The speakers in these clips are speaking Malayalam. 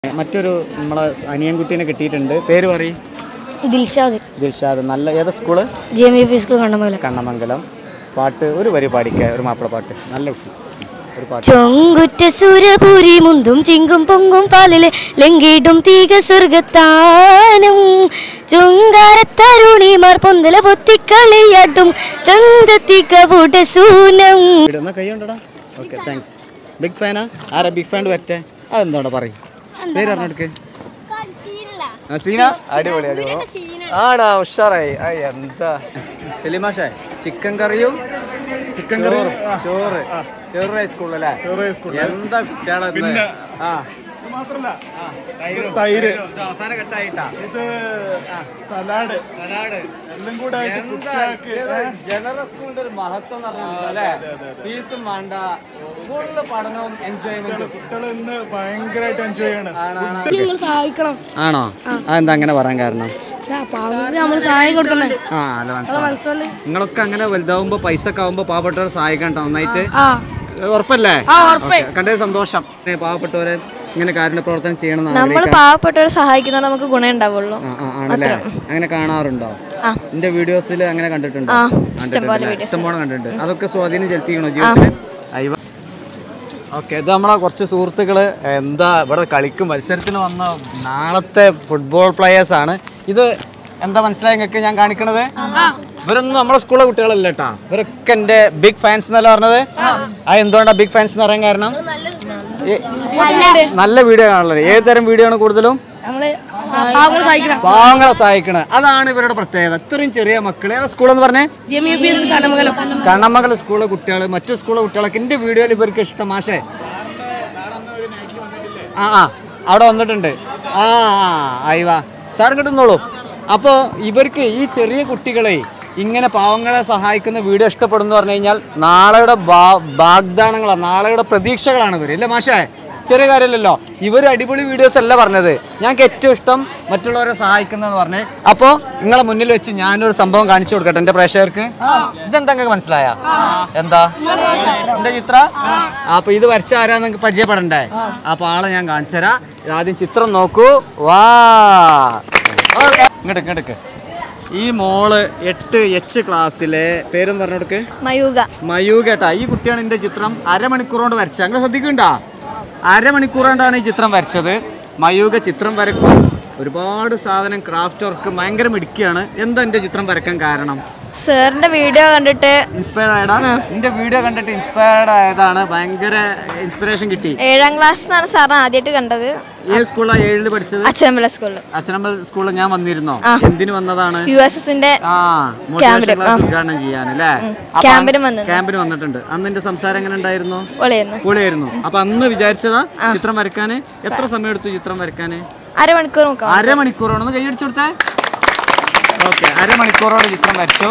മറ്റൊരു നമ്മളെ അനിയൻകുട്ടീനെ കിട്ടിയിട്ടുണ്ട് പേര് പറയും ദിൽഷാദ് ദിൽഷാദ് നല്ല ഏതാ school G M U P school Kandamangalam Kannamangalam പാട്ട് ഒരു വരി പാടിക്കുക ഒരു മാപ്പിള പാട്ട് നല്ല കുട്ടി ഒരു പാട്ട് ചൊങ്കുറ്റ സൂര്യപൂരി മുന്തും ചിങ്കും പൊങ്കും പാലില് ലങ്കിടും തീക സ്വർഗത്താനം ചുങ്കാരത്തരുണിമാർ പൊന്തല പൊത്തിക്കളിയാട്ടും ചന്തത്തിക്ക സൂനം ഇടുന്ന കൈ ഉണ്ടടാ ഓക്കെ താങ്ക്സ് ബിഗ് ഫാനാ ആരാ ബിഗ് ഫാൻ വരട്ടെ അതെന്താടാ പറയും പേര് പറഞ്ഞെടുക്ക് ആ, സീന അടിപൊളി അടിപൊളി ആടാ ഉഷാറായി ആ എന്താ സെലിമാഷേ ചിക്കൻ കറിയും ചിക്കൻ കറിയും ചോറ് ചോറ് റൈസ് സ്കൂളല്ലേ ചോറ് റൈസ് സ്കൂൾ എന്താ കുട്ടികളെ ആ തൈര് അവസാന ഘട്ടമായിട്ടാ ഇത് സലാഡ് സലാഡ് എല്ലാം കൂടെ ആയിട്ട് എന്താ കുട്ടികൾക്ക് ഇത് ജനറൽ സ്കൂളിന്റെ ഒരു മഹത്വം എന്ന് പറഞ്ഞാൽ അല്ലേ ഫീസും വേണ്ട ഫുള്ള് പഠനവും എൻജോയ്മെന്റും കുട്ടികൾ ഇന്ന് ഭയങ്കരമായിട്ട് എൻജോയ് ചെയ്യണം നിങ്ങൾ സഹായിക്കണം ആണോ അതെന്താ അങ്ങനെ പറയാൻ കാരണം നമ്മൾ സഹായം കൊടുക്കണേ ആ അല്ല മനസ്സിലായി നിങ്ങളൊക്കെ അങ്ങനെ വലുതാവുമ്പോ പൈസ ഒക്കെ ആവുമ്പോ പാവപ്പെട്ടവരെ സഹായിക്കാൻ ട്ടോ നന്നായിട്ട് ആ ഏ, ഉറപ്പല്ലേ ഓക്കേ. കണ്ടത് സന്തോഷം ഏ, പാവപ്പെട്ടവരെ ഇങ്ങനെ കാരുണ്യ പ്രവർത്തനം ചെയ്യണം എന്ന് നമ്മൾ ആഗ്രഹിക്കാം. പാവപ്പെട്ടവരെ സഹായിക്കുന്നത് നമുക്ക് ഗുണം ഉണ്ടാവുള്ളൂ ആ, ആ, ആണല്ലേ അങ്ങനെ കാണാറുണ്ടോ ആ. എന്റെ വീഡിയോസിൽ അങ്ങനെ കണ്ടിട്ടുണ്ടോ ആ, കണ്ടിട്ടുണ്ട് ഇഷ്ടംപോലെ അല്ലേ? videos. ഇഷ്ടംപോലെ കണ്ടിട്ടുണ്ട് അതൊക്കെ സ്വാധീനം ചെലുത്തിക്കണോ ജീവിതത്തിൽ അയ്യോ ഓക്കെ ഇത് നമ്മളെ കുറച്ച് സുഹൃത്തുക്കള് എന്താ ഇവിടെ കളിക്കും മത്സരത്തിന് വന്ന നാളത്തെ ഫുട്ബോൾ പ്ലെയേഴ്സ് ആണ് ഇത് എന്താ മനസ്സിലായി നിങ്ങൾക്ക് ഞാൻ കാണിക്കണത് ഇവരൊന്നും നമ്മളെ സ്കൂളിലെ കുട്ടികളല്ല കേട്ടാ ഇവരൊക്കെ എന്റെ ബിഗ് ഫാൻസ് എന്നല്ല പറഞ്ഞത് ആ എന്തുകൊണ്ടാ ബിഗ് ഫാൻസ് എന്ന് പറയാൻ കാരണം ഏ- നല്ല വീഡിയോ കാണുള്ളത് ഏത് തരം വീഡിയോ ആണ് കൂടുതലും നമ്മള് പാവങ്ങളെ സഹായിക്കണം പാവങ്ങളെ സഹായിക്കണത് അതാണ് ഇവരുടെ പ്രത്യേകത ഇത്രയും ചെറിയ മക്കളെ ഏതാ സ്കൂളെന്ന് പറഞ്ഞേ G M U P S Kandamangalam Kannamangala സ്കൂളിലെ കുട്ടികൾ മറ്റു സ്കൂളിലെ കുട്ടികളൊക്കെ എൻ്റെ വീഡിയോയിൽ ഇവർക്ക് ഇഷ്ടം മാഷേ ആ ആ അവിടെ വന്നിട്ടുണ്ട് ആ ആ അയവാ സാർ കിട്ടുന്നോളൂ അപ്പോൾ ഇവർക്ക് ഈ ചെറിയ കുട്ടികളെ ഇങ്ങനെ പാവങ്ങളെ സഹായിക്കുന്ന വീഡിയോ ഇഷ്ടപ്പെടുന്നു പറഞ്ഞു കഴിഞ്ഞാൽ നാളെയുടെ വാ- വാഗ്ദാനങ്ങളാണ് നാളെയുടെ പ്രതീക്ഷകളാണ് ഇവർ അല്ലേ മാഷേ ചെറിയ കാര്യമല്ലല്ലോ ഇവർ അടിപൊളി വീഡിയോസ് അല്ല പറഞ്ഞത് ഞങ്ങൾക്ക് ഏറ്റവും ഇഷ്ടം മറ്റുള്ളവരെ സഹായിക്കുന്നതെന്ന് പറഞ്ഞ് അപ്പോൾ നിങ്ങളെ മുന്നിൽ വെച്ച് ഞാനൊരു സംഭവം കാണിച്ചു കൊടുക്കട്ടെ എൻ്റെ പ്രേക്ഷകർക്ക് ഇതെന്താ നിങ്ങൾക്ക് മനസ്സിലായ എന്താ എന്റെ ചിത്ര അപ്പൊ ഇത് വരച്ച ആരാ നിങ്ങൾക്ക് പരിചയപ്പെടണ്ടേ അപ്പൊ ആളെ ഞാൻ കാണിച്ചു തരാം ആദ്യം ചിത്രം നോക്കൂ വാ ഓക്കെ ഇങ്ങോട്ട് ഇങ്ങോട്ട് ഈ മോള് എട്ട് എച്ച് ക്ലാസ്സിലെ പേരെന്ന് പറഞ്ഞു കൊടുക്ക് മയൂക മയൂ കേട്ടാ ഈ കുട്ടിയാണ് എന്റെ ചിത്രം അരമണിക്കൂർ കൊണ്ട് വരച്ചത് അങ്ങനെ ശ്രദ്ധിക്കണ്ട അരമണിക്കൂർ കൊണ്ടാണ് ഈ ചിത്രം വരച്ചത് മയൂക ചിത്രം വരക്കും ഒരുപാട് സാധനം ക്രാഫ്റ്റ് വർക്ക് ഭയങ്കര മിടുക്കിയാണ് എന്താ എന്റെ ചിത്രം വരക്കാൻ കാരണം സാറിന്റെ വീഡിയോ കണ്ടിട്ട് ഇൻസ്പയർ ആയടാ എന്റെ വീഡിയോ കണ്ടിട്ട് ഇൻസ്പയർഡ് ആയതാണ് ഭയങ്കര ഇൻസ്പിറേഷൻ കിട്ടി ഏഴാം ക്ലാസ് എന്നാണ് സാറിന് ആദ്യമായിട്ട് കണ്ടത് ഏത് സ്കൂളിലാണ് ഏഴില് പഠിച്ചത് അച്ഛനമ്പല സ്കൂളിൽ അച്ഛനമ്പൽ സ്കൂളിൽ ഞാൻ വന്നിരുന്നോ എന്തിനു വന്നതാണ് യു എസ് എസിന്റെ ആ മോട്ടിവേഷൻ ക്ലാസ് ഉദ്ഘാടനം ചെയ്യാനല്ലേ അപ്പൊ ക്യാമ്പിന് അന്ന് വന്നത് ക്യാമ്പിന് വന്നിട്ടുണ്ട് അന്ന് എന്റെ സംസാരം എങ്ങനെ ഉണ്ടായിരുന്നു പൊളിയായിരുന്നു പൊളിയായിരുന്നു അപ്പൊ അന്ന് വിചാരിച്ചതാ ചിത്രം വരക്കാന് എത്ര സമയം എടുത്തു ചിത്രം വരക്കാന് അരമണിക്കൂർ നോക്കാം അരമണിക്കൂറോടൊന്ന് കൈയടിച്ചു കൊടുത്തേ ഓക്കെ അരമണിക്കൂറോടെ ചിത്രം വരച്ചു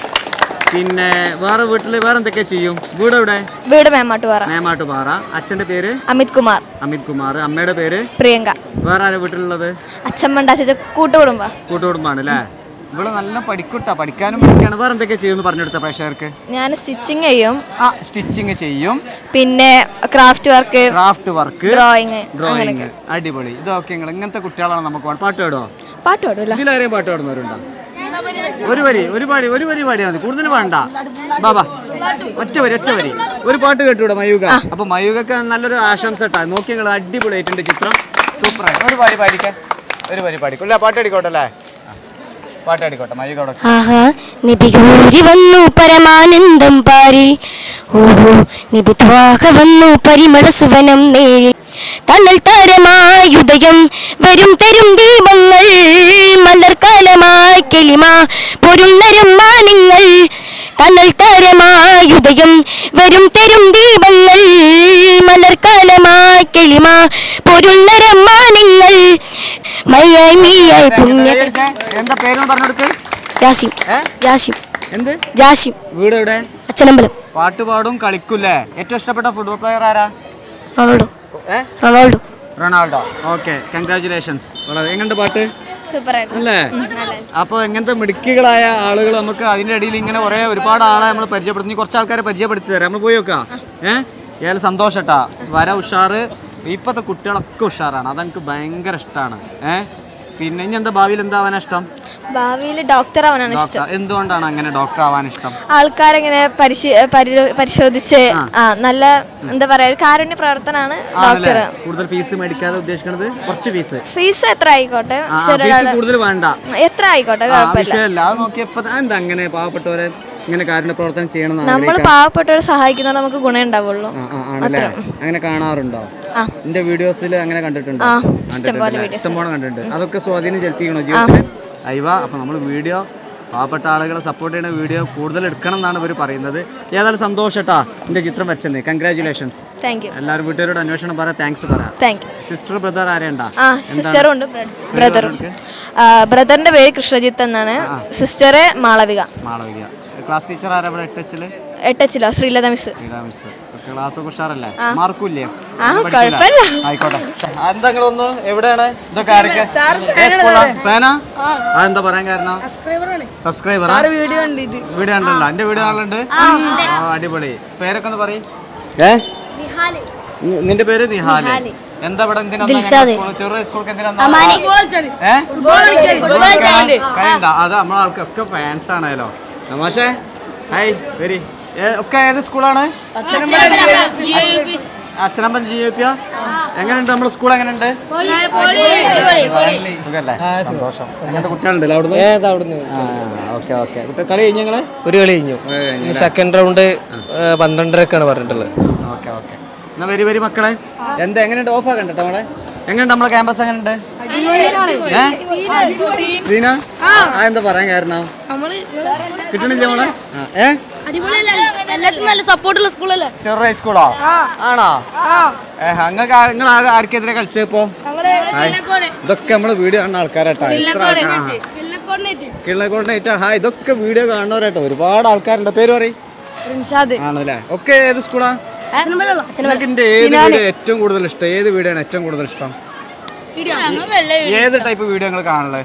പിന്നെ വേറെ വീട്ടിൽ വേറെ എന്തൊക്കെ ചെയ്യും വീട് എവിടെ വീട് മേമാട്ടുപാറ മേമാട്ട് പാറ അച്ഛന്റെ പേര് അമിത് കുമാർ അമിത് കുമാർ അമ്മയുടെ പേര് പ്രിയങ്ക വേറെ ആരാ വീട്ടിലുള്ളത് അച്ഛമ്മ ഉണ്ടാച്ച കൂട്ടുകുടുംബ കൂട്ടുകുടുംബാണ് അല്ലേ ഇവിടെ നല്ല പഠിക്കുട്ടാ പഠിക്കാനും പഠിക്കാണ് വേറെ എന്തൊക്കെ ചെയ്യുമെന്ന് പറഞ്ഞെടുത്ത പ്രേക്ഷകർക്ക് ഞാൻ സ്റ്റിച്ചിങ് ചെയ്യും ആ സ്റ്റിച്ചിങ് ചെയ്യും പിന്നെ craft work craft work drawing drawing അടിപൊളി ഇതൊക്കെ നിങ്ങൾ ഇങ്ങനത്തെ കുട്ടികളാണ് നമുക്ക് വേണ്ടത്. പാട്ട് പാടുമോ പാട്ട് പാടില്ല ഇതിലാരെയും പാട്ട് പാടുന്നവരുണ്ടോ ഒരു വരി ഒരു പാടി ഒരു വരി പാടിയാൽ മതി കൂടുതൽ വേണ്ട ബാബാ ഒറ്റ വരി ഒറ്റ വരി ഒരു പാട്ട് കേട്ടൂടെ മയൂക അപ്പൊ മയൂകക്ക് നല്ലൊരു ആശംസ ഇട്ടാ നോക്കി നിങ്ങൾ അടിപൊളിയായിട്ടുണ്ട് ചിത്രം സൂപ്പറായി ഒരു പാടി പാടിക്കാൻ ഒരു വരി പാടിക്കോ അല്ല പാട്ട് അടിക്കോട്ടെ അല്ലേ ആ. പാട്ട് അടിക്കോട്ടെ മയൂക അവിടെ ആഹാ നിബിയൂരി വന്നു പരമാനന്ദം പാരി ഓഹോ നിബിത്വാക വന്നു പരിമള സുവനം നേരിൽ തന്നൽ താരമായുദയം വരും തരും ദീപങ്ങൾ മലർക്കാലമായി കെളിമ പൊരുന്നരും മാനങ്ങൾ തന്നൽ താരമായുദയം വരും തരും ദീപങ്ങൾ മലർക്കാലമായി കെളിമ പൊരുന്നരം മാനങ്ങൾ മയ്യായി നീയായി പുണ്യ എന്താ പേരെന്ന് പറഞ്ഞെടുക്ക് യാസിം ഏ? യാസിം എന്ത് ജാസിം വീട് എവിടെ അച്ഛനമ്പലം പാട്ട് പാടും കളിക്കൂലേ ഏറ്റവും ഇഷ്ടപ്പെട്ട ഫുട്ബോൾ പ്ലെയർ ആരാ റൊണാൾഡോ ഏ റൊണാൾഡോ റൊണാൾഡോ ഓക്കെ കൺഗ്രാചുലേഷൻസ് വളരെ എങ്ങനെയുണ്ട് പാട്ട് സൂപ്പറായിട്ട് അല്ലേ അപ്പോൾ ഇങ്ങനത്തെ മിടുക്കികളായ ആളുകൾ നമുക്ക് അതിൻ്റെ ഇടയിൽ ഇങ്ങനെ കുറേ ഒരുപാട് ആളെ നമ്മൾ പരിചയപ്പെടുത്തി കുറച്ച് ആൾക്കാരെ പരിചയപ്പെടുത്തി തരാം നമ്മൾ പോയി നോക്കാം ഏഹ് ഏതായാലും സന്തോഷട്ടാ വര ഉഷാറ് ഇപ്പോഴത്തെ കുട്ടികളൊക്കെ ഉഷാറാണ് അതെനിക്ക് ഭയങ്കര ഇഷ്ടമാണ് ഏ പിന്നെ ഇനി എന്താ ഭാവിയിൽ എന്താവാനാ ഇഷ്ടം ഭാവിയിൽ ഡോക്ടർ ആവാനാണ് ഇഷ്ടം ഡോക്ടർ എന്തുകൊണ്ടാണ് അങ്ങനെ ഡോക്ടർ ആവാൻ ഇഷ്ടം ആൾക്കാരെങ്ങനെ പരിശി- പരി- പരിശോധിച്ച് ആ നല്ല എന്താ പറയാ ഒരു കാരുണ്യ പ്രവർത്തനാണ് ഡോക്ടർ ആണല്ലേ? കൂടുതൽ ഫീസ് മേടിക്കാതെ ഉദ്ദേശിക്കുന്നത് കുറച്ച് ഫീസ് ഫീസ് എത്ര ആയിക്കോട്ടെ ആ, പക്ഷെ ഫീസ് ഒരാള് കൂടുതൽ വേണ്ട എത്ര ആയിക്കോട്ടെ ആ, കുഴപ്പമില്ല വിഷയമല്ല അത് നോക്കിയപ്പോ എന്താ അങ്ങനെ പാവപ്പെട്ടവരെ ഇങ്ങനെ കാരുണ്യ പ്രവർത്തനം ചെയ്യണം എന്ന് നമ്മൾ ആഗ്രഹിക്കാൻ- പാവപ്പെട്ടവരെ സഹായിക്കുന്നത് നമുക്ക് ഗുണം ഉണ്ടാവുള്ളൂ ആ, ആ, ആണല്ലേ അങ്ങനെ കാണാറുണ്ടോ ആ. എന്റെ വീഡിയോസിൽ അങ്ങനെ കണ്ടിട്ടുണ്ടോ ആ, കണ്ടിട്ടുണ്ടല്ലേ? ഇഷ്ടംപോലെ videos. ഇഷ്ടംപോലെ കണ്ടിട്ടുണ്ട് അതൊക്കെ സ്വാധീനം ചെലുത്തിക്കണോ ജീവിതത്തിൽ അയവ അപ്പൊ നമ്മൾ വീഡിയോ പാവപ്പെട്ട ആളുകളെ സപ്പോർട്ട് ചെയ്യുന്ന വീഡിയോ കൂടുതൽ എടുക്കണം എന്നാണ് ഇവർ പറയുന്നത് ഏതായാലും സന്തോഷട്ടാ എന്റെ ചിത്രം വരച്ചെന്ന് കൺഗ്രാചുലേഷൻസ് താങ്ക് യു എല്ലാവരും വീട്ടുകാരോട് അന്വേഷണം പറയാം താങ്ക്സ് പറയാം താങ്ക് യു സിസ്റ്റർ ബ്രദർ ആരെയുണ്ടാ ആ സിസ്റ്ററും ഉണ്ട് ബ്രദറും ബ്രദറിന്റെ പേര് കൃഷ്ണജിത്ത് എന്നാണ് sister Malavika Malavika class teacher ആരാ ഇവിടെ എട്ടച്ചില് എട്ടച്ചിലോ ശ്രീലത മിസ് മിസ് ക്ലാസ് ഒക്കെ ഉഷാറല്ലേ മാർക്കൂല്ലേ ആ കുഴപ്പമില്ല ആയിക്കോട്ടെ എന്താ നിങ്ങളൊന്ന് എവിടെയാണ് ഇതൊക്കെ ആരൊക്കെ ഫാനാ അതെന്താ പറയാൻ കാരണം സബ്സ്ക്രൈബർ വീഡിയോ കണ്ടിട്ട് വീഡിയോ ഉണ്ടല്ലോ എന്റെ വീഡിയോ കാണലുണ്ട് ആ, അടിപൊളി പേരൊക്കെ ഒന്ന് പറയും ഏ നി- നിന്റെ പേര് നിഹാല് എന്താ ഇവിടെ എന്തിനാ ചെറിയ സ്കൂൾക്ക് എന്തിനാ ഏ കഴിയണ്ട അത് നമ്മളെ ആൾക്കൊക്കെ ഫാൻസ് ആണല്ലോ തമാശേ ഹായ് വരി ഒക്കെ ഏത് സ്കൂളാണ് അച്ഛനമ്പൻ ജി എ പി എങ്ങനെയുണ്ട് നമ്മുടെ സ്കൂൾ എങ്ങനെയുണ്ട് സുഖല്ലേ സന്തോഷം അങ്ങനത്തെ കുട്ടികളുണ്ടല്ലോ അവിടുന്ന് ഏതാ അവിടുന്ന് ഓക്കെ ഓക്കെ കുട്ടി കളി കഴിഞ്ഞ നിങ്ങള് ഒരു കളി കഴിഞ്ഞു ഇനി സെക്കൻഡ് റൗണ്ട് പന്ത്രണ്ടരക്കാണ് പറഞ്ഞിട്ടുള്ളത് ഓക്കെ ഓക്കെ എന്നാ വരി വരി മക്കളെ എന്താ എങ്ങനെയുണ്ട് ഓഫ് ആക്കണ്ട കേട്ടോ നമ്മളെ എങ്ങനെയുണ്ട് നമ്മളെ ക്യാമ്പസ് എങ്ങനെയുണ്ട് ഏ? ശ്രീന ആ എന്താ പറയാൻ കാരണം കിട്ടണില്ല നമ്മളെ ആ, ഏ എല്ലാത്തിനും നല്ല സപ്പോർട്ടുള്ള സ്കൂളല്ലേ ചെറു ഹൈസ്കൂളോ ആണോ ഏ അങ്ങക്ക് നിങ്ങൾ ആർക്കെതിരെ കളിച്ചത് ഇപ്പോ ഹായ്. ഇതൊക്കെ നമ്മള് വീഡിയോ കാണുന്ന ആൾക്കാരാട്ടോ ഇത്ര ആൾക്കാരാ. കിള്ളക്കോട്ടെ ഹായ് ഇതൊക്കെ വീഡിയോ കാണുന്നവരാട്ടോ ഒരുപാട് ആൾക്കാരുണ്ട് പേര് പറയും റിൻഷാദ് ആണല്ലേ ഒക്കെ ഏത് സ്കൂളാ നിങ്ങൾക്ക് എന്റെ ഏത് വീഡിയോ ഏറ്റവും കൂടുതൽ ഇഷ്ടം ഏത് വീഡിയോ ആണ് ഏറ്റവും കൂടുതൽ ഇഷ്ടം ഏത് ടൈപ്പ് വീഡിയോ നിങ്ങൾ കാണുന്നത്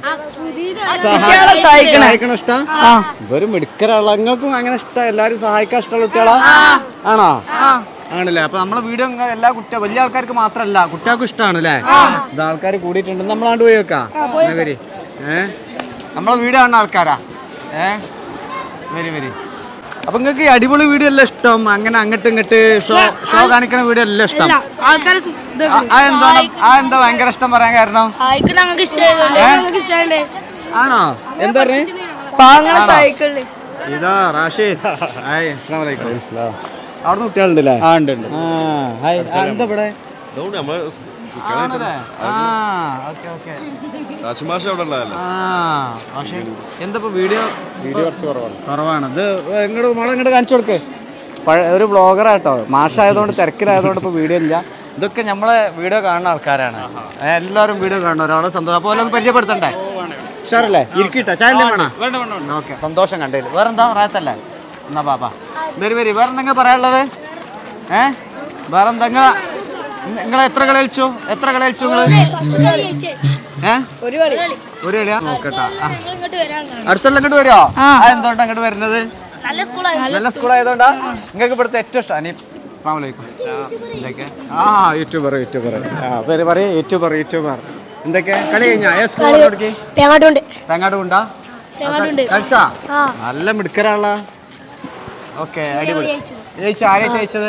സഹായിക്കണ ഇഷ്ടം ഇവര് മിടുക്കരാളാ നിങ്ങൾക്കും അങ്ങനെ ഇഷ്ടം എല്ലാരും സഹായിക്കാൻ ഇഷ്ടമുള്ള കുട്ടികളാ ആണോ ആണല്ലേ അപ്പൊ നമ്മളെ വീഡിയോ എല്ലാ കുട്ടികൾ വലിയ ആൾക്കാർക്ക് മാത്രല്ല കുട്ടികൾക്കും ഇഷ്ടമാണ് അല്ലേ ഇത് ആൾക്കാർ കൂടിയിട്ടുണ്ട് നമ്മളാണ്ട് പോയി വെക്കാം എന്നാ വരി ഏ നമ്മളെ വീഡിയോ കാണുന്ന ആൾക്കാരാ ഏ വരി വരി അപ്പൊ നിങ്ങൾക്ക് ഈ അടിപൊളി വീഡിയോ അല്ല ഇഷ്ടം അങ്ങനെ അങ്ങോട്ട് ഇങ്ങോട്ട് ഷോ ഷോ കാണിക്കണ വീഡിയോ അല്ല ഇഷ്ടം ആൾക്കാർ ആ- ആ എന്താ ആ എന്താ ഭയങ്കര ഇഷ്ടം പറയാൻ കാരണം ഞങ്ങൾക്ക് ഇഷ്ടമായതുകൊണ്ട് ഞങ്ങൾക്ക് ഇഷ്ടമായതുകൊണ്ട് ആണോ എന്താ പറഞ്ഞേ പാവങ്ങളെ സഹായിക്കല്ലേ ഇതാ റാഷിദ് ഹായ് അസ്സലാമു അലൈക്കും അവിടുന്ന് കുട്ടികളുണ്ടല്ലേ ആ ഉണ്ട് ഉണ്ട് ഹായ് ആ, എന്താ ഇവിടെ അതുകൊണ്ട് നമ്മള് ആണല്ലേ ആ ഓക്കെ ഓക്കെ കാശുമാഷ അവിടെ ഉള്ളതല്ലേ ആ പക്ഷേ എന്താ ഇപ്പൊ വീഡിയോ വീഡിയോ കുറച്ച് കുറവാണ് കുറവാണ് ഇത് ഇങ്ങോട്ട് മോളെ ഇങ്ങോട്ട് കാണിച്ചു കൊടുക്ക് പഴയ ഒരു ബ്ലോഗറാട്ടോ മാഷായതുകൊണ്ട് തിരക്കിലായതുകൊണ്ട് ഇപ്പോൾ വീഡിയോ ഇല്ല ഇതൊക്കെ നമ്മളെ വീഡിയോ കാണുന്ന ആൾക്കാരാണ് ഏ, എല്ലാവരും വീഡിയോ കാണുന്ന ഒരാളെ സന്തോഷം അപ്പോൾ ഒന്ന് പരിചയപ്പെടുത്തണ്ടേ ഉഷാറല്ലേ ഇരിക്കട്ടെ ചായ വേണം ഓക്കെ സന്തോഷം കണ്ടതിൽ വേറെന്താ റാത്തല്ലേ എന്നാ ബാബാ വരി വരി വേറെ എന്തെങ്കിലും പറയാനുള്ളത് ഏ വേറെ എന്തെങ്കിലും നിങ്ങൾ എത്ര കളി കളിച്ചു എത്ര കളി കളിച്ചു നിങ്ങൾ ഏ ഒരു കളി ഒരു കളിയാ നോക്കട്ടാ ആ. അടുത്തുള്ള ഇങ്ങോട്ട് വരുമോ എന്തുകൊണ്ടാ അങ്ങോട്ട് വരുന്നത് നല്ല സ്കൂളാണ് നല്ല സ്കൂൾ ആയതുകൊണ്ടാ നിങ്ങൾക്ക് ഇവിടുത്തെ ഏറ്റവും ഇഷ്ടം അനീഫ് അസ്സാം വലൈക്കും എന്തൊക്കെ ആ യൂട്യൂബർ യൂട്യൂബർ ആ പേര് പറയേ യൂട്യൂബർ യൂട്യൂബർ എന്തൊക്കെ കളി കഴിഞ്ഞാ ഏ സ്കൂൾ കൊടുക്കി പേങ്ങാട്ടുണ്ട് തെങ്ങാട് കൊണ്ടാ കളിച്ചാ നല്ല മിടുക്കരാളാ ഓക്കെ അടിപൊളി ജയിച്ചു ആരെയാ ജയിച്ചത്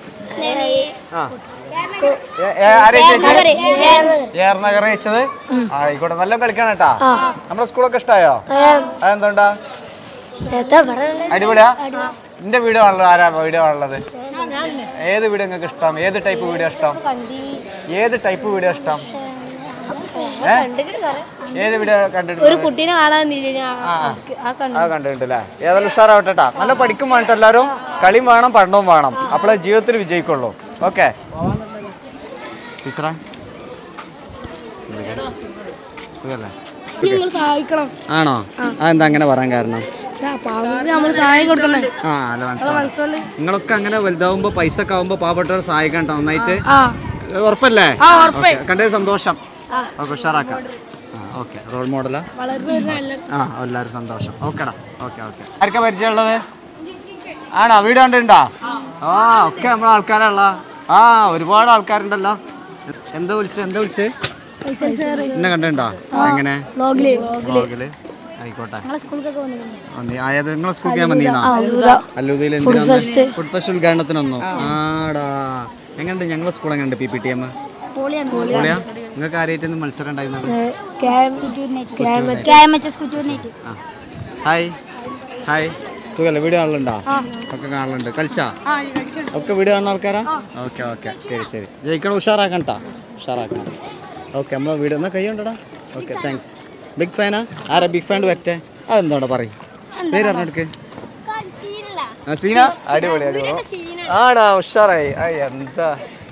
ആ ഏ- ഏ, ആരെയാ ജയിച്ചത് ഏർനഗർ ജയിച്ചത് ആയിക്കോട്ടെ നല്ല കളിക്കണം കേട്ടാ നമ്മുടെ സ്കൂളൊക്കെ ഇഷ്ടമായോ അതെന്തുകൊണ്ടാ അടിപൊളിയാ എന്റെ വീഡിയോ ആണല്ലോ ആരാ വീഡിയോ ആണുള്ളത് ഏത് വീഡിയോ നിങ്ങൾക്ക് ഇഷ്ടം ഏത് ടൈപ്പ് വീഡിയോ ഇഷ്ടം ഏത് ടൈപ്പ് വീഡിയോ ഇഷ്ടം ഏ? ഏത് വീഡിയോ കണ്ടിട്ട് ഒരു കുട്ടീനെ കാണാൻ ആ കണ്ടിട്ടുണ്ടല്ലേ ഏതായാലും ഉഷാറാവട്ടെ ട്ടാ. നല്ല പഠിക്കും വേണ്ട എല്ലാവരും കളിയും വേണം പഠനവും വേണം അപ്പോഴേ ജീവിതത്തിൽ വിജയിക്കുള്ളൂ ഓക്കെ ടീച്ചറേ സുഖല്ലേ നിങ്ങൾ സഹായിക്കണം ആണോ അതെന്താ അങ്ങനെ പറയാൻ കാരണം നമ്മൾ സഹായം കൊടുക്കണേ ആ അല്ല മനസ്സിലായി നിങ്ങളൊക്കെ അങ്ങനെ വലുതാവുമ്പോ പൈസ ഒക്കെ ആവുമ്പോ പാവപ്പെട്ടവരെ സഹായിക്കാൻ ട്ടോ നന്നായിട്ട് ഏ, ഉറപ്പല്ലേ ഓക്കേ. കണ്ടത് സന്തോഷം ഓക്കെ ഉഷാറാക്കാം ഓക്കെ റോൾ മോഡലാ ആ എല്ലാവരും സന്തോഷം ഓക്കെടാ ഓക്കെ ഓക്കെ ആർക്കാ പരിചയമുള്ളത് ആണോ വീട് കണ്ടിട്ടുണ്ടോ ആ ഒക്കെ നമ്മളെ ആൾക്കാരുള്ള ആ ഒരുപാട് ആൾക്കാരുണ്ടല്ലോ എന്താ വിളിച്ചത് എന്താ വിളിച്ചത് എന്നെ കണ്ടിട്ടുണ്ടോ എങ്ങനെ വ്ളോഗില് ആയിക്കോട്ടെ ആ, നീ ആയത് നിങ്ങളെ സ്കൂളിൽ ഞാൻ വന്നീനാ അല്ലൂതിയിൽ ഫുഡ് ഫെസ്റ്റ് ഉദ്ഘാടനത്തിന് വന്നു ആടാ എങ്ങനെയുണ്ട് ഞങ്ങളെ സ്കൂൾ എങ്ങനെയുണ്ട് പി പി ടി എം പൊളിയാ നിങ്ങൾക്ക് ആരായിട്ടൊന്നും മത്സരം ഉണ്ടായിരുന്നത് ആ ഹായ് ഹായ് സുഖല്ലേ വീഡിയോ കാണലുണ്ടോ ഒക്കെ കാണലുണ്ട് കളിച്ചാ ഒക്കെ വീഡിയോ കാണുന്ന ആൾക്കാരാ ഓക്കെ ഓക്കെ ശരി ശരി ജയിക്കണം ഉഷാറാക്കണം കേട്ടോ ഉഷാറാക്കണം ഓക്കെ നമ്മളെ വീഡിയോ എന്നാ കൈ ഉണ്ടടാ ഓക്കെ താങ്ക്സ് ബിഗ് ഫാനാ ആരാ ബിഗ് ഫാൻ വരട്ടെ അതെന്തോടാ പറയും പേര് പറഞ്ഞെടുക്ക് ആ സീന അടിപൊളി അടിപൊളി ആടാ ഉഷാറായി ആ എന്താ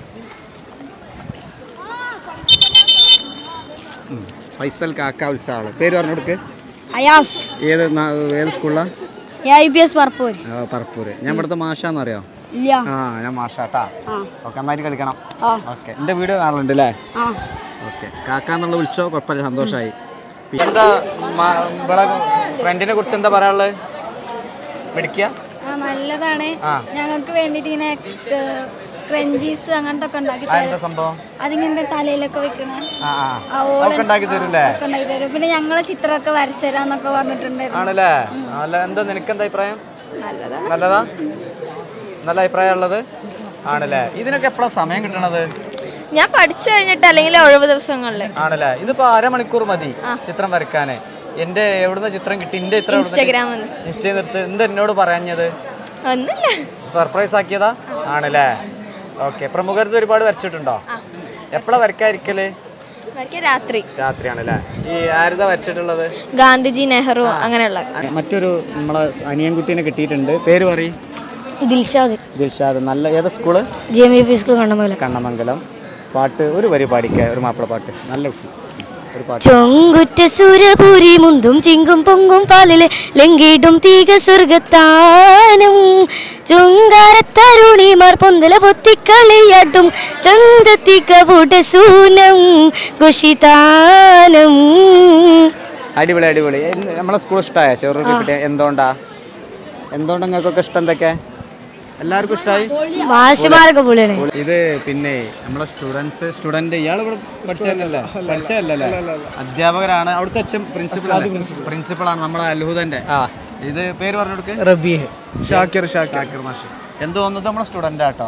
ഉം. ഫൈസൽ കാക്ക ഉത്സാഹ് പേര് പറഞ്ഞെടുക്ക് അയാസ് ഏത് നാ- ഏത് സ്കൂളിലാ ഐ പി എസ് പറപ്പൂർ ആ, പറപ്പൂര് ഞാൻ ഇവിടുത്തെ മാഷാന്നറിയോ ഇല്ല ആ ഞാൻ മാഷാട്ടാ ഓക്കെ നന്നായിട്ട് കളിക്കണം ഓക്കെ എൻ്റെ വീഡിയോ കാണലുണ്ട് അല്ലേ ഓക്കെ കാക്ക എന്നുള്ള വിളിച്ചോ കുഴപ്പമില്ല സന്തോഷമായി എന്താ ഫ്രണ്ടിനെ കുറിച്ച് എന്താ പറയാനുള്ളത് മെഡിക്കുക നല്ലതാണ് ആ. ഞങ്ങൾക്ക് വേണ്ടിട്ട് ഇങ്ങനെ സ്ക്രഞ്ചീസ് അങ്ങനത്തെ ഒക്കെ ഉണ്ടാക്കി ആ എന്താ സംഭവം അതിങ്ങനെ തലയിലൊക്കെ വെക്കണ ആ ആ ആ ഓള് ഒക്കെ ഉണ്ടാക്കി തരൂല്ലേ ഒക്കെ ഉണ്ടാക്കി തരും പിന്നെ ഞങ്ങളെ ചിത്രമൊക്കെ വരച്ചു തരാന്നൊക്കെ പറഞ്ഞിട്ടുണ്ടായിരുന്നു ആണല്ലേ നല്ല എന്താ നിനക്ക് എന്താ അഭിപ്രായം നല്ലതാ നല്ല അഭിപ്രായം ഉള്ളത് ആണല്ലേ ഇതിനൊക്കെ എപ്പോഴാണ് സമയം കിട്ടണത് ഞാൻ പഠിച്ചു കഴിഞ്ഞിട്ട് അല്ലെങ്കിൽ ഒഴിവ് ദിവസങ്ങളിൽ ആണല്ലേ ഇതിപ്പോ അരമണിക്കൂർ മതി ചിത്രം വരക്കാന് എന്റെ എവിടുന്ന ചിത്രം കിട്ടി എന്റെ ഇത്ര ഇൻസ്റ്റഗ്രാമിൽ ഇൻസ്റ്റയിൽ നിർത്ത് എന്ത് എന്നോട് പറയാഞ്ഞത് ഒന്നുമില്ല സർപ്രൈസ് ആക്കിയതാ ആണല്ലേ ഓക്കെ പ്രമുഖരത്ത് ഒരുപാട് വരച്ചിട്ടുണ്ടോ എപ്പോഴാ വരക്കാതിരിക്കല് വരയ്ക്കാൻ രാത്രി രാത്രിയാണല്ലേ ഈ ആരുതാ വരച്ചിട്ടുള്ളത് ഗാന്ധിജി നെഹ്റു അങ്ങനെയുള്ള മറ്റൊരു നമ്മളെ അനിയൻകുട്ടീനെ കിട്ടിയിട്ടുണ്ട് പേര് പറയും ദിൽഷാദ് ദിൽഷാദ് നല്ല ഏതാ school G M U P school കണ്ടപോലെ കണ്ണമംഗലം പാട്ട് ഒരു വരി പാടിക്ക ഒരു മാപ്പിള പാട്ട് നല്ല കുട്ടി ഒരു പാട്ട് ചൊങ്കുറ്റ സുരപുരി മുന്തും ചിങ്കും പൊങ്കും പാലില് ലങ്കിടും തീക സ്വർഗത്താനും ചുങ്കാരത്തരുണിമാർ പൊന്തല പൊത്തിക്കളിയാട്ടും ചന്തത്തിക്ക സൂനം കുഷിതാനം അടിപൊളി അടിപൊളി എന്ത് നമ്മളെ സ്കൂൾ ഇഷ്ടമായ ചെറു കിട്ടിയ എന്തുകൊണ്ടാ എന്തുകൊണ്ട് നിങ്ങൾക്കൊക്കെ ഇഷ്ടം എന്തൊക്കെ എല്ലാവർക്കും ഇഷ്ടമായി മാഷുമാരൊക്കെ പൊളിയാണ് ഇത് പിന്നെ നമ്മളെ സ്റ്റുഡൻസ് സ്റ്റുഡന്റ് ഇയാൾ ഇവിടെ പഠിച്ചതല്ലേ പഠിച്ചതല്ലേ അധ്യാപകരാണ് അവിടുത്തെ അച്ഛൻ പ്രിൻസിപ്പൾ പ്രിൻസിപ്പളാണ് നമ്മളെ അൽഹുദന്റെ ഇത് പേര് പറഞ്ഞു കൊടുക്ക് റബി ഷാക്കിർ ഷാക്കിർ മാഷ് എന്ത് തോന്നുന്നത് നമ്മളെ സ്റ്റുഡന്റ് ആട്ടോ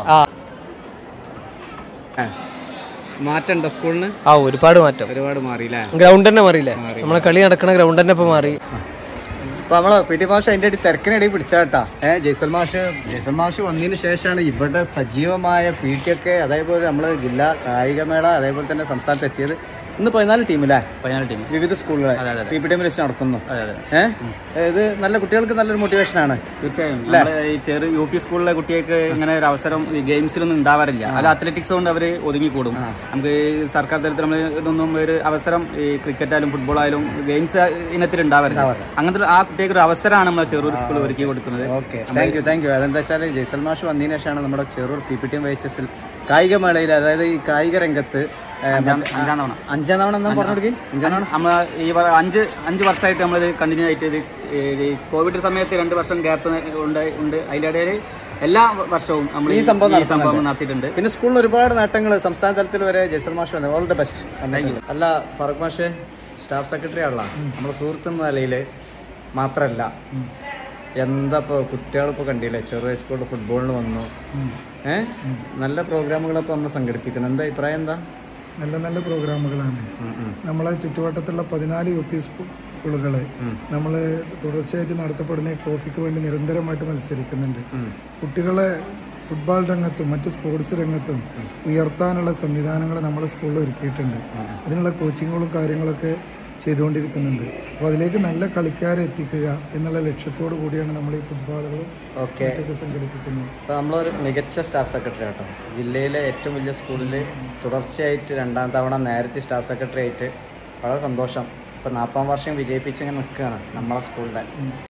മാറ്റണ്ട സ്കൂളിന് ആ ഒരുപാട് മാറ്റം ഒരുപാട് മാറിയില്ലേ ഗ്രൗണ്ട് തന്നെ മാറിയില്ലേ നമ്മളെ കളി നടക്കണ ഗ്രൗണ്ട് തന്നെ ഇപ്പൊ മാറി അപ്പൊ നമ്മളെ പി ടി മാഷ് അതിന്റെ ഇടയിൽ തിരക്കിനിടയിൽ പിടിച്ചാട്ടാ ഏഹ് ജയ്സൽ മാഷ് ജയ്സൽ മാഷ് വന്നതിന് ശേഷമാണ് ഇവിടെ സജീവമായ പി ടി ഒക്കെ അതേപോലെ നമ്മള് ജില്ലാ കായികമേള അതേപോലെ തന്നെ സംസ്ഥാനത്ത് എത്തിയത് ഇന്ന് പതിനാല് ടീമില്ലേ പതിനാല് ടീം വിവിധ സ്കൂളുകളെ പി പി ടി വെച്ച് നടക്കുന്നു അതെ അതെ ഏഹ് ഇത് നല്ല കുട്ടികൾക്ക് നല്ലൊരു മോട്ടിവേഷൻ ആണ് തീർച്ചയായും നമ്മുടെ ഈ ചെറു യു പി സ്കൂളിലെ കുട്ടികൾക്ക് ഇങ്ങനെ ഒരു അവസരം ഈ ഗെയിംസിലൊന്നും ഉണ്ടാവാറില്ല അല്ല അത്ലറ്റിക്സ് കൊണ്ട് അവർ ഒതുങ്ങിക്കൂടും നമുക്ക് ഈ സർക്കാർ തലത്തിൽ നമ്മൾ ഇതൊന്നും ഒരു അവസരം ഈ ക്രിക്കറ്റ് ആയാലും ഫുട്ബോൾ ആയാലും ഗെയിംസ് ഇനത്തിൽ ഉണ്ടാവാറില്ല അങ്ങനത്തെ ആ കുട്ടികൾക്ക് ഒരു അവസരമാണ് നമ്മൾ ചെറൂർ സ്കൂൾ ഒരുക്കി കൊടുക്കുന്നത് okay thank you thank you അതെന്താ വെച്ചാൽ ജയ്സൽ മാഷ് വന്നതിന് ശേഷമാണ് നമ്മുടെ Cherur P P T M Y H എസിൽ കായികമേളയിൽ അതായത് ഈ കായിക രംഗത്ത് ഏഹ്, അഞ്ചാം അഞ്ചാം തവണ അഞ്ചാം തവണ എന്നാ പറഞ്ഞു കൊടുക്കി അഞ്ചാം തവണ നമ്മൾ ഈ വ- അഞ്ച് അഞ്ച് വർഷമായിട്ട് നമ്മളിത് കണ്ടിന്യൂ ആയിട്ട് ഇത് ഈ കോവിഡ് സമയത്ത് രണ്ട് വർഷം ഗ്യാപ്പ് ഉണ്ട് ഉണ്ട് അതിൻ്റെ ഇടയിൽ എല്ലാ വർഷവും നമ്മൾ ഈ സംഭവം ഈ സംഭവം നടത്തിയിട്ടുണ്ട് പിന്നെ സ്കൂളിൽ ഒരുപാട് നേട്ടങ്ങൾ സംസ്ഥാന തലത്തിൽ വരെ ജയ്സൽ മാഷ് വന്നു ഓൾ ദ ബെസ്റ്റ് അല്ല ഫറൂഖ് മാഷ് സ്റ്റാഫ് സെക്രട്ടറി ആണല്ലോ നമ്മുടെ സുഹൃത്ത് എന്ന നിലയിൽ മാത്രമല്ല എന്താ ഇപ്പോൾ കുട്ടികളിപ്പോൾ കണ്ടില്ലേ ചെറു ഹൈസ്കൂളിൽ ഫുട്ബോളിന് വന്നു ഏ നല്ല പ്രോഗ്രാമുകളൊക്കെ നമ്മൾ സംഘടിപ്പിക്കുന്നത് എന്താ അഭിപ്രായം എന്താ നല്ല നല്ല പ്രോഗ്രാമുകളാണ് നമ്മളെ ചുറ്റുവട്ടത്തുള്ള പതിനാല് യു പി സ്കൂളുകൾ നമ്മൾ തുടർച്ചയായിട്ട് നടത്തപ്പെടുന്ന ഈ ട്രോഫിക്ക് വേണ്ടി നിരന്തരമായിട്ട് മത്സരിക്കുന്നുണ്ട് കുട്ടികളെ ഫുട്ബോൾ രംഗത്തും മറ്റ് സ്പോർട്സ് രംഗത്തും ഉയർത്താനുള്ള സംവിധാനങ്ങൾ നമ്മുടെ സ്കൂളിൽ ഒരുക്കിയിട്ടുണ്ട് അതിനുള്ള കോച്ചിങ്ങുകളും കാര്യങ്ങളൊക്കെ ചെയ്തുകൊണ്ടിരിക്കുന്നുണ്ട് അപ്പോൾ അതിലേക്ക് നല്ല കളിക്കാരെ എത്തിക്കുക എന്നുള്ള ലക്ഷ്യത്തോടു കൂടിയാണ് നമ്മൾ ഈ ഫുട്ബോളുകളും ഓക്കെ ഒക്കെ സംഘടിപ്പിക്കുന്നത് അപ്പോൾ നമ്മളൊരു മികച്ച സ്റ്റാഫ് സെക്രട്ടറി ആട്ടോ ജില്ലയിലെ ഏറ്റവും വലിയ സ്കൂളിൽ തുടർച്ചയായിട്ട് രണ്ടാം തവണ നേരത്തെ സ്റ്റാഫ് സെക്രട്ടറി ആയിട്ട് വളരെ സന്തോഷം ഇപ്പോൾ നാൽപ്പതാം വർഷം വിജയിപ്പിച്ച് ഇങ്ങനെ നിൽക്കുകയാണ് നമ്മളെ സ്കൂളിൻ്റെ